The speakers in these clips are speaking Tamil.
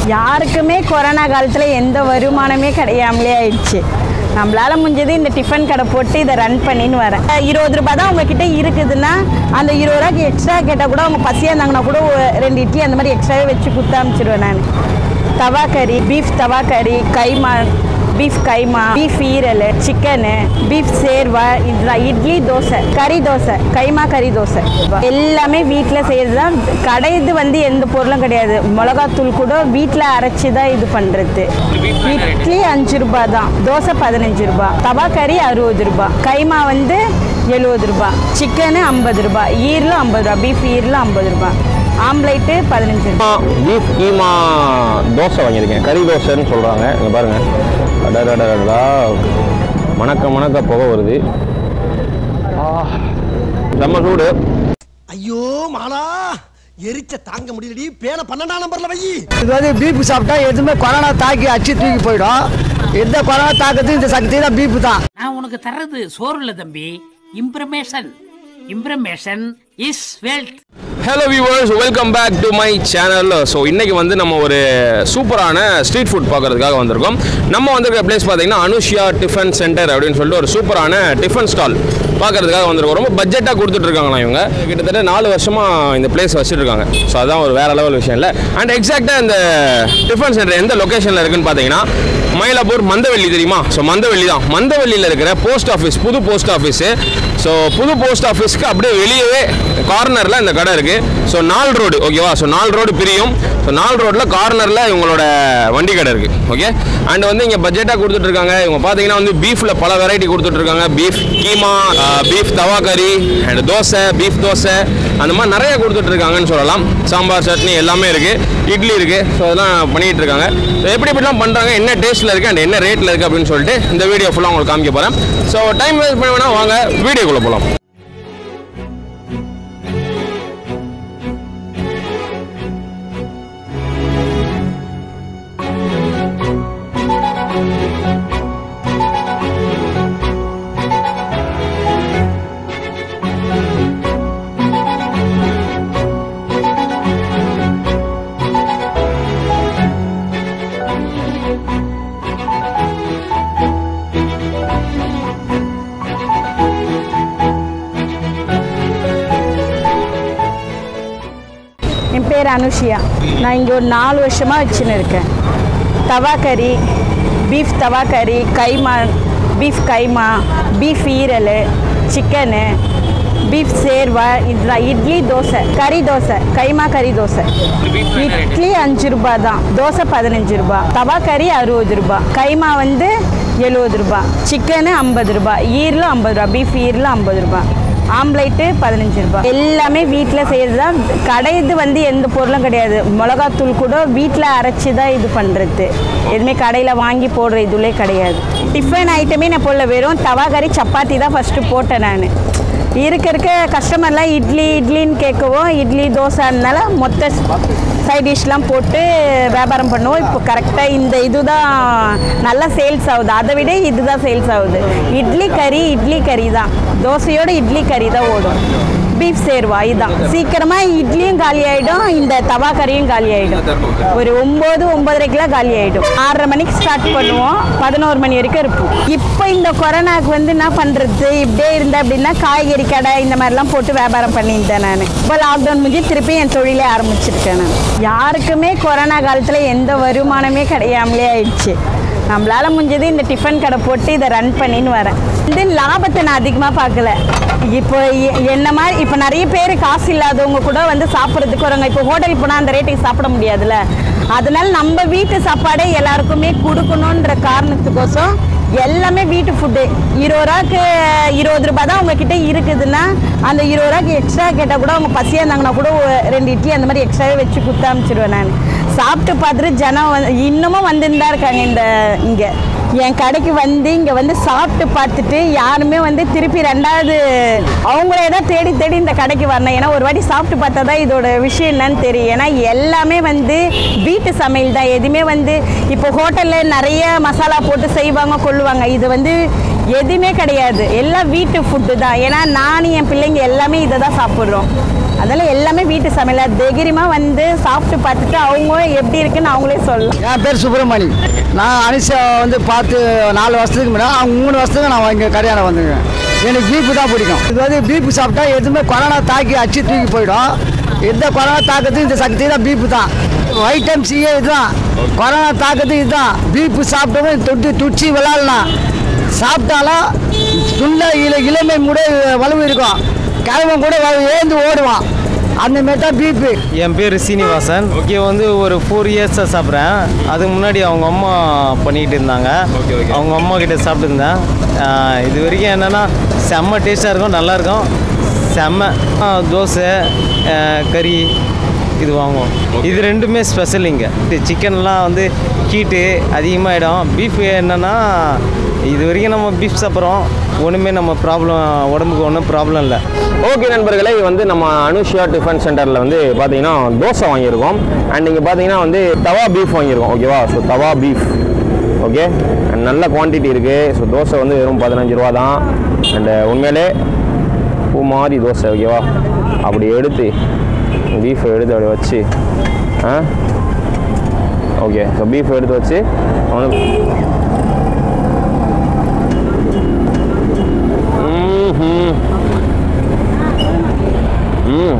யாருக்குமே கொரோனா காலத்தில் எந்த வருமானமே கிடையாமலே ஆயிடுச்சு நம்மளால முடிஞ்சது இந்த டிஃபன் கடை போட்டு இதை ரன் பண்ணின்னு வரேன் அஹ் இருபது ரூபாய் தான் உங்ககிட்ட இருக்குதுன்னா அந்த இருபது ரூபாய்க்கு எக்ஸ்ட்ரா கேட்டால் கூட அவங்க பசியாக இருந்தாங்கன்னா கூட ஒரு ரெண்டு இட்லி அந்த மாதிரி எக்ஸ்ட்ராவே வச்சு கொடுத்து அனுப்பிச்சிடுவேன் நான் தவா கறி பீஃப் தவா கறி கைமா பீஃப் கைமா பீஃப் ஈரல் சிக்கனு பீஃப் சேர்வா இதுதான் இட்லி தோசை கறி தோசை கைமா கறி தோசை எல்லாமே வீட்டில் செய்கிறது தான் கடை இது வந்து எந்த பொருளும் கிடையாது மிளகாத்தூள் கூட வீட்டில் அரைச்சி தான் இது பண்ணுறது இட்லி அஞ்சு ரூபாய் தான் தோசை பதினஞ்சு ரூபாய் தவா கறி அறுபது ரூபாய் கைமா வந்து எழுபது ரூபாய் சிக்கனு ஐம்பது ரூபாய் ஈரலும் ஐம்பது ரூபாய் பீஃப் ஈரலும் ஐம்பது ரூபாய் ஆம்லேட்டு பதினஞ்சு ரூபாய் பீஃப் கீமா தோசை வாங்கியிருக்கேன் கறி தோசைன்னு சொல்கிறாங்க இங்கே பாருங்கள் அடடடடா மணக்க மணக்க புகை வருது ஆ, செம்ம சூடு ஐயோ மாலா எரிச்ச தாங்க முடியலடி பேன பன்னெண்டாம் நம்பர்ல வை இது வந்து பீப்பு சாப்பிட்டா எதுவுமே கொரோனா தாக்கி அடிச்சு தூக்கி போயிடும் எந்த கொரோனா தாக்கத்துக்கு இந்த சக்தி தான் பீப்பு தான் நான் உனக்கு தர்றது சோறு இல்ல தம்பி information information is wealth hello viewers welcome back to my channel so இன்னைக்கு வந்து நம்ம ஒரு சூப்பரான ஸ்ட்ரீட் ஃபுட் பார்க்கறதுக்காக வந்திருக்கோம் நம்ம வந்திருக்க பிளேஸ் பார்த்தீங்கன்னா அனுஷியா டிஃபன் சென்டர் அப்படின்னு சொல்லிட்டு ஒரு சூப்பரான டிஃபன் ஸ்டால் பார்க்கறதுக்காக வந்திருக்கோம் ரொம்ப பட்ஜெட்டாக கொடுத்துட்ருக்காங்களா இவங்க கிட்டத்தட்ட நாலு வருஷமாக இந்த பிளேஸ் வச்சுருக்காங்க ஸோ அதான் ஒரு வேற லெவல் விஷயம் இல்லை அண்ட் எக்ஸாக்டாக இந்த டிஃபன் சென்டர் எந்த லொக்கேஷனில் இருக்குன்னு பார்த்தீங்கன்னா மயிலாப்பூர் மந்தவெள்ளி தெரியுமா ஸோ மந்தவெள்ளி தான் மந்தவெள்ளியில் இருக்கிற போஸ்ட் ஆஃபீஸ் புது போஸ்ட் ஆஃபீஸு ஸோ புது போஸ்ட் ஆஃபீஸ்க்கு அப்படியே வெளியவே கார்னரில் இந்த கடை இருக்குது ஸோ நால் ரோடு ஓகேவா ஸோ நால் ரோடு பிரியும் ஸோ நால் ரோட்டில் கார்னரில் இவங்களோட வண்டி கடை இருக்குது ஓகே அண்ட் வந்து இங்கே பட்ஜெட்டாக கொடுத்துட்ருக்காங்க இவங்க பார்த்தீங்கன்னா வந்து பீஃபில் பல வெரைட்டி கொடுத்துட்ருக்காங்க பீஃப் கீமா பீஃப் தவா கறி அண்ட் தோசை பீஃப் தோசை அந்த மாதிரி நிறைய கொடுத்துட்ருக்காங்கன்னு சொல்லலாம் சாம்பார் சட்னி எல்லாமே இருக்குது இட்லி இருக்குது ஸோ அதெல்லாம் பண்ணிகிட்டு இருக்காங்க ஸோ எப்படி எப்படிலாம் பண்ணுறாங்க என்ன டேஸ்ட்டில் இருக்குது அண்ட் என்ன ரேட்டில் இருக்குது அப்படின்னு சொல்லிட்டு இந்த வீடியோ ஃபுல்லாக உங்களுக்கு காமிக்க போகிறேன் ஸோ டைம் வேஸ்ட் பண்ண வேணால் வாங்க வீடியோக்குள்ளே போகலாம் என் பேர் அனுஷியா நான் இங்கே ஒரு நாலு வருஷமாக வச்சுன்னு இருக்கேன் தவா கறி பீஃப் தவா கறி கைமா பீஃப் கைமா பீஃப் ஈரல் சிக்கனு பீஃப் சேர்வா இதுதான் இட்லி தோசை கறி தோசை கைமா கறி தோசை இட்லி அஞ்சு ரூபாய் தான் தோசை பதினஞ்சு ரூபாய் தவா கறி அறுபது ரூபாய் கைமா வந்து எழுபது ரூபாய் சிக்கனு ஐம்பது ரூபாய் ஈரலும் ஐம்பது ரூபாய் பீஃப் ஈரலும் ஐம்பது ரூபாய் ஆம்லேட்டு பதினஞ்சு ரூபாய் எல்லாமே வீட்டில் செய்கிறது தான் கடை இது வந்து எந்த பொருளும் கிடையாது மிளகாத்தூள் கூட வீட்டில் அரைச்சி தான் இது பண்ணுறது எதுவுமே கடையில் வாங்கி போடுற இதுலே கிடையாது டிஃபன் ஐட்டமே நான் போடல வெறும் தவா கறி சப்பாத்தி தான் ஃபஸ்ட்டு போட்டேன் நான் இருக்க இருக்க கஸ்டமர்லாம் இட்லி இட்லின்னு கேட்கவும் இட்லி தோசைனால மொத்த சைட் டிஷ்லாம் போட்டு வியாபாரம் பண்ணுவோம் இப்போ கரெக்டாக இந்த இதுதான் நல்லா சேல்ஸ் ஆகுது அதை விட இதுதான் சேல்ஸ் ஆகுது இட்லி கறி இட்லி கறி தான் தோசையோட இட்லி கறி தான் ஓடும் பீஃப் சேர்வா இதுதான் சீக்கிரமாக இட்லியும் காலி ஆகிடும் இந்த தவா கறியும் காலி ஆகிடும் ஒரு ஒம்பது ஒம்பதரைக்கெலாம் காலி ஆகிடும் ஆறரை மணிக்கு ஸ்டார்ட் பண்ணுவோம் பதினோரு மணி வரைக்கும் இருப்போம் இப்போ இந்த கொரோனாக்கு வந்து என்ன பண்ணுறது இப்படியே இருந்தேன் அப்படின்னா காய்கறி கடை இந்த மாதிரிலாம் போட்டு வியாபாரம் பண்ணியிருந்தேன் நான் இப்போ லாக்டவுன் முடிஞ்சு திருப்பி என் தொழிலே ஆரம்பிச்சிருக்கேன் நான் யாருக்குமே கொரோனா காலத்தில் எந்த வருமானமே கிடையாமலே ஆயிடுச்சு நம்மளால முடிஞ்சது இந்த டிஃபன் கடை போட்டு இதை ரன் பண்ணின்னு வரேன் வந்து லாபத்தை நான் அதிகமாக பார்க்கல இப்போ எ- என்ன மாதிரி இப்போ நிறைய பேர் காசு இல்லாதவங்க கூட வந்து சாப்பிட்றதுக்கு வராங்க இப்போ ஹோட்டல் போனால் அந்த ரேட்டுக்கு சாப்பிட முடியாதுல்ல அதனால நம்ம வீட்டு சாப்பாடே எல்லாருக்குமே கொடுக்கணுன்ற காரணத்துக்கோசம் எல்லாமே வீட்டு ஃபுட்டு இருபது ரூபாய்க்கு இருபது ரூபாய் தான் உங்ககிட்ட இருக்குதுன்னா அந்த இருபது ரூபாய்க்கு எக்ஸ்ட்ரா கேட்டால் கூட அவங்க பசியாக இருந்தாங்கன்னா கூட ஒரு ரெண்டு இட்லி அந்த மாதிரி எக்ஸ்ட்ராவே வச்சு கொடுத்து அனுப்பிச்சிடுவேன் நான் சாப்பிட்டு பார்த்துட்டு ஜனம் வந்து இன்னமும் வந்துன்னு தான் இருக்காங்க இந்த இங்கே என் கடைக்கு வந்து இங்கே வந்து சாப்பிட்டு பார்த்துட்டு யாருமே வந்து திருப்பி ரெண்டாவது அவங்களே தான் தேடி தேடி இந்த கடைக்கு வரணும் ஏன்னா ஒரு வாட்டி சாப்பிட்டு பார்த்தா தான் இதோட விஷயம் என்னன்னு தெரியும் ஏன்னா எல்லாமே வந்து வீட்டு சமையல் தான் எதுவுமே வந்து இப்போ ஹோட்டலில் நிறைய மசாலா போட்டு செய்வாங்க கொள்ளுவாங்க இது வந்து எதுவுமே கிடையாது எல்லாம் வீட்டு ஃபுட்டு தான் ஏன்னா நானும் என் பிள்ளைங்க எல்லாமே இதை தான் சாப்பிட்றோம் அதெல்லாம் எல்லாமே வீட்டு சமையல் தைரியமாக வந்து சாப்பிட்டு பார்த்துட்டு அவங்க எப்படி இருக்குன்னு அவங்களே சொல்லலாம் என் பேர் சுப்பிரமணி நான் அனிஷா வந்து பார்த்து நாலு வருஷத்துக்கு முன்னாடி அவங்க மூணு வருஷத்துக்கு நான் இங்கே கரையாட வந்துங்க எனக்கு பீப்பு தான் பிடிக்கும் இது வந்து பீப்பு சாப்பிட்டா எதுவுமே கொரோனா தாக்கி அச்சு தூக்கி போயிடும் எந்த கொரோனா தாக்கத்துக்கு இந்த சக்தி தான் பீப்பு தான் வைட்டம் சிஏ இதுதான் கொரோனா தாக்கத்து இதுதான் பீப்பு சாப்பிட்டவங்க தொட்டு துச்சி விளாட்லாம் சாப்பிட்டாலும் துள்ள இள இளமை கூட வலுவு இருக்கும் கிழவன் கூட வ- ஏந்து ஓடுவான் அந்த மாதிரி தான் பீப்பு என் பேர் சீனிவாசன் ஓகே வந்து ஒரு ஃபோர் இயர்ஸாக சாப்பிட்றேன் அதுக்கு முன்னாடி அவங்க அம்மா பண்ணிக்கிட்டு இருந்தாங்க Okay, okay. அவங்க அம்மா கிட்ட சாப்பிட்டுருந்தேன் ஆஹ் இது வரைக்கும் என்னென்னா செம்ம டேஸ்ட்டாக இருக்கும் நல்லாயிருக்கும் செம்ம ஆஹ் தோசை ஆஹ் கறி இது வாங்குவோம் இது ரெண்டுமே ஸ்பெஷல் இங்கே இது சிக்கன்லாம் வந்து ஹீட்டு அதிகமாகிடும் பீஃப் என்னென்னா இது வரைக்கும் நம்ம பீஃப் சாப்பிட்றோம் ஒன்றுமே நம்ம ப்ராப்ளம் உடம்புக்கு ஒன்றும் ப்ராப்ளம் இல்லை ஓகே நண்பர்களே இது வந்து நம்ம அனுஷியா டிஃபன் சென்டரில் வந்து பார்த்தீங்கன்னா தோசை வாங்கியிருக்கோம் அண்ட் இங்கே பார்த்தீங்கன்னா வந்து தவா பீஃப் வாங்கியிருக்கோம் ஓகேவா so tawa beef okay and நல்ல குவான்டிட்டி இருக்குது ஸோ தோசை வந்து வெறும் பதினஞ்சு ரூபா தான் அண்டு உண்மையிலே பூ மாதிரி தோசை ஓகேவா அப்படி எடுத்து பீஃபை எடுத்து அப்படி வச்சு ஆ ஓகே ஸோ பீஃப் எடுத்து வச்சு வந்து ம்ஹும். ம்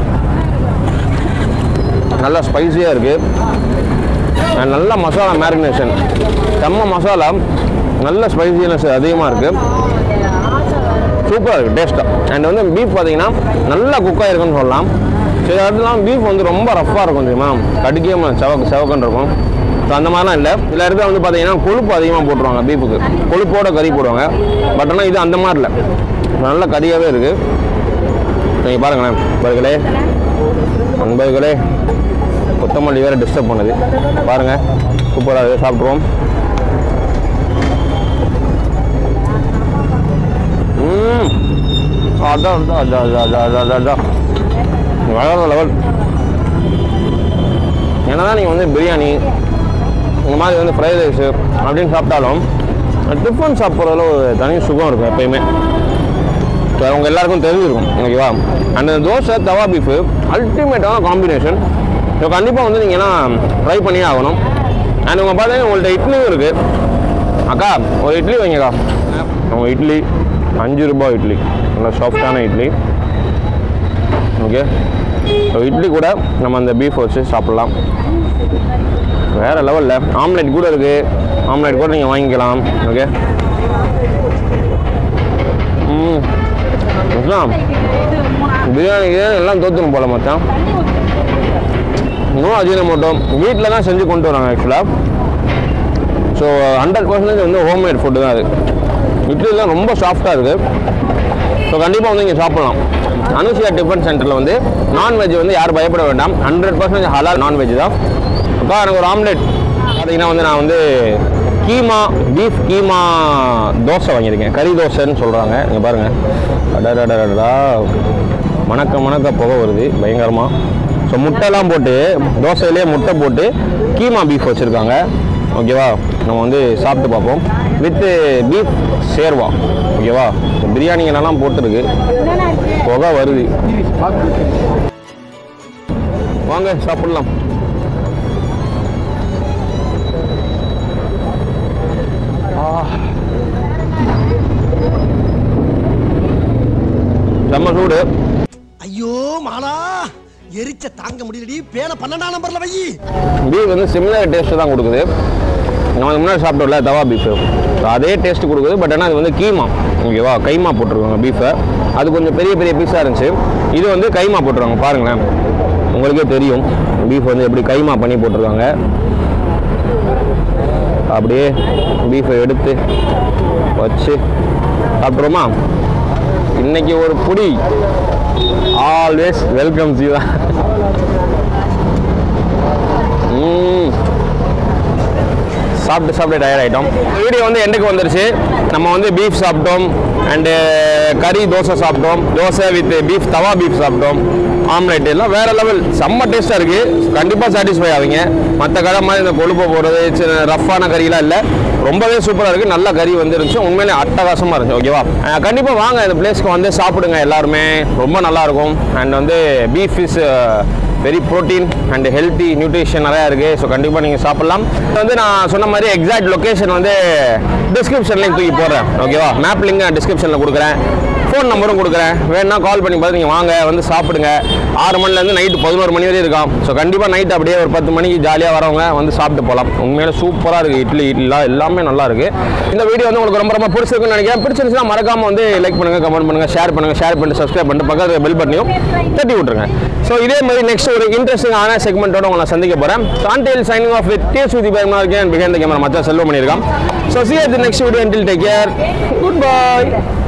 நல்லா ஸ்பைஸியாக இருக்குது நல்ல மசாலா மேரினேஷன் செம்ம மசாலா நல்ல ஸ்பைசினஸ் அதிகமாக இருக்குது சூப்பராக இருக்குது டேஸ்ட்டாக அண்ட் வந்து பீஃப் பார்த்தீங்கன்னா நல்லா குக்காக இருக்குன்னு சொல்லலாம் சில இடத்துலாம் பீஃப் வந்து ரொம்ப ரஃப்பாக இருக்கும் தெரியுமா கடிக்காம செவக்கு செவக்குன்னு இருக்கும் ஸோ அந்த மாதிரிலாம் இல்லை சில இடத்துல வந்து பார்த்தீங்கன்னா கொழுப்பு அதிகமாக போட்டுருவாங்க பீஃபுக்கு கொழுப்போட கறி போடுவாங்க பட் ஆனால் இது அந்த மாதிரி இல்லை நல்ல கறியாகவே இருக்குது நீங்கள் பாருங்களேன் நண்பர்களே நண்பர்களே கொத்தமல்லி வேறு டிஸ்டர்ப் பண்ணுது பாருங்கள் சூப்பராக இருக்குது சாப்பிட்ருவோம் ம் அதான் அதான் அதான் அதான் அதான் அதான் அதான் வளர லெவல் என்னதான் நீங்கள் வந்து பிரியாணி இந்த மாதிரி வந்து ஃப்ரைட் ரைஸு அப்படின்னு சாப்பிட்டாலும் டிஃபன் சாப்பிட்றதுல ஒரு தனி சுகம் இருக்கும் எப்பயுமே ஸோ அவங்க எல்லாருக்கும் தெரிஞ்சிருக்கும் ஓகேவா அந்த தோசை தவா பீஃபு அல்டிமேட்டான காம்பினேஷன் ஸோ கண்டிப்பாக வந்து நீங்கள் ஏன்னா ட்ரை பண்ணியே ஆகணும் அண்ட் உங்கள் பார்த்தீங்கன்னா உங்கள்ட்ட இட்லியும் இருக்குது அக்கா ஒரு இட்லி வைங்கக்கா உங்கள் இட்லி அஞ்சு ரூபாய் இட்லி நல்ல சாஃப்டான இட்லி ஓகே ஸோ இட்லி கூட நம்ம அந்த பீஃப் வச்சு சாப்பிட்லாம் வேறு லெவலில் ஆம்லெட் கூட இருக்குது ஆம்லெட் கூட நீங்கள் வாங்கிக்கலாம் ஓகே ம் மச்சான், பிரியாணி கிரியாணி எல்லாம் தோத்துணும் போல மச்சான் நோ அஜினமோட்டோ வீட்டில் தான் செஞ்சு கொண்டு வராங்க ஆக்சுவலாக ஸோ ஹண்ட்ரட் பர்சன்டேஜ் வந்து ஹோம்மேட் ஃபுட்டு தான் அது இட்லிலாம் ரொம்ப சாஃப்டாக இருக்குது ஸோ கண்டிப்பாக வந்து இங்கே சாப்பிடலாம் அனுஷியா டிஃபன் சென்டரில் வந்து நான்வெஜ் வந்து யாரும் பயப்பட வேண்டாம் ஹண்ட்ரட் பர்சன்டேஜ் ஹலால் நான்வெஜ் தான் அக்கா எனக்கு ஒரு ஆம்லெட் பார்த்தீங்கன்னா வந்து நான் வந்து கீமா பீஃப் கீமா தோசை வாங்கியிருக்கேன் கறி தோசைன்னு சொல்கிறாங்க இங்கே பாருங்கள் அடடடடா மணக்க மணக்க புகை வருது பயங்கரமாக ஸோ முட்டைலாம் போட்டு தோசையிலே முட்டை போட்டு கீமா பீஃப் வச்சுருக்காங்க ஓகேவா நம்ம வந்து சாப்பிட்டு பார்ப்போம் வித்து பீஃப் சேர்வா ஓகேவா பிரியாணிங்கெல்லாம் போட்டிருக்கு புகை வருது வாங்க சாப்பிடலாம் செம்ம சூடு ஐயோ மாலா எரிச்ச தாங்க முடியலடி பேன பன்னெண்டாம் நம்பர்ல வை பீஃப் வந்து சிமிலர் டேஸ்ட்டு தான் கொடுக்குது நம்ம இதுக்கு முன்னாடி சாப்பிட்டோம்ல தவா பீஃபு அதே டேஸ்ட் கொடுக்குது பட் ஆனால் அது வந்து கீமா ஓகேவா கைமா போட்டிருக்காங்க பீஃபை அது கொஞ்சம் பெரிய பெரிய பீஸாக இருந்துச்சு இது வந்து கைமா போட்டுருவாங்க பாருங்களேன் உங்களுக்கே தெரியும் பீஃப் வந்து எப்படி கைமா பண்ணி போட்டிருக்காங்க அப்படியே பீஃபை எடுத்து வச்சு சாப்பிட்றோமா இன்னைக்கு ஒரு புடி ஆல்வேஸ் வெல்கம் ஜீவா ம் சாப்பிட்டு சாப்பிட்டு டயர் ஆகிட்டோம் வீடியோ வந்து எண்டுக்கு வந்துருச்சு நம்ம வந்து பீஃப் சாப்பிட்டோம் அண்டு கறி தோசை சாப்பிட்டோம் dosa with beef tawa beef சாப்பிட்டோம் ஆம்லெட் எல்லாம் வேற லெவல் செம்ம டேஸ்ட்டாக இருக்குது கண்டிப்பாக சாட்டிஸ்ஃபை ஆவீங்க மற்ற கடை மாதிரி இந்த கொழுப்பு போடுறது சின்ன ரஃப்பான கறியெல்லாம் இல்லை ரொம்பவே சூப்பராக இருக்குது நல்ல கறி வந்துருந்துச்சு உண்மையிலே அட்டகாசமாக இருந்துச்சு ஓகேவா கண்டிப்பாக வாங்க இந்த பிளேஸ்க்கு வந்து சாப்பிடுங்க எல்லாருமே ரொம்ப நல்லாயிருக்கும் அண்ட் வந்து beef is very protein and healthy nutrition நிறையா இருக்குது ஸோ கண்டிப்பாக நீங்கள் சாப்பிட்லாம் இது வந்து நான் சொன்ன மாதிரி எக்ஸாக்ட் லொக்கேஷன் வந்து டிஸ்கிரிப்ஷன்லேயும் தூக்கி போடுறேன் ஓகேவா மேப் லிங்க் நான் டிஸ்கிரிப்ஷனில் கொடுக்குறேன் ஃபோன் நம்பரும் கொடுக்குறேன் வேணா கால் பண்ணி பார்த்து நீங்கள் வாங்க வந்து சாப்பிடுங்க ஆறு மணிலேருந்து நைட்டு பதினோரு மணி வரையும் இருக்கும் ஸோ கண்டிப்பாக நைட் அப்படியே ஒரு பத்து மணிக்கு ஜாலியாக வரவங்க வந்து சாப்பிட்டு போகலாம் உண்மையிலே சூப்பராக இருக்குது இட்லி இட்லா எல்லாமே நல்லா இருக்குது இந்த வீடியோ வந்து உங்களுக்கு ரொம்ப ரொம்ப பிடிச்சிருக்குன்னு நினைக்கிறேன் பிடிச்சிருந்துச்சுன்னா மறக்காம வந்து லைக் பண்ணுங்கள் கமெண்ட் பண்ணுங்கள் ஷேர் பண்ணுங்கள் ஷேர் பண்ணிட்டு சப்ஸ்கிரைப் பண்ணிட்டு பக்கத்தில் பெல் பட்டனையும் தட்டி விட்ருங்க ஸோ இதே மாதிரி நெக்ஸ்ட் ஒரு இன்ட்ரெஸ்டிங்கான செக்மெண்ட்டோட உங்களை சந்திக்க போகிறேன் சாண்டில் signing off with days with பயமா இருக்கேன் பிஹேண்ட் கேமரா மச்சா செல்வம் பண்ணியிருக்கான் so see at next video until take care good by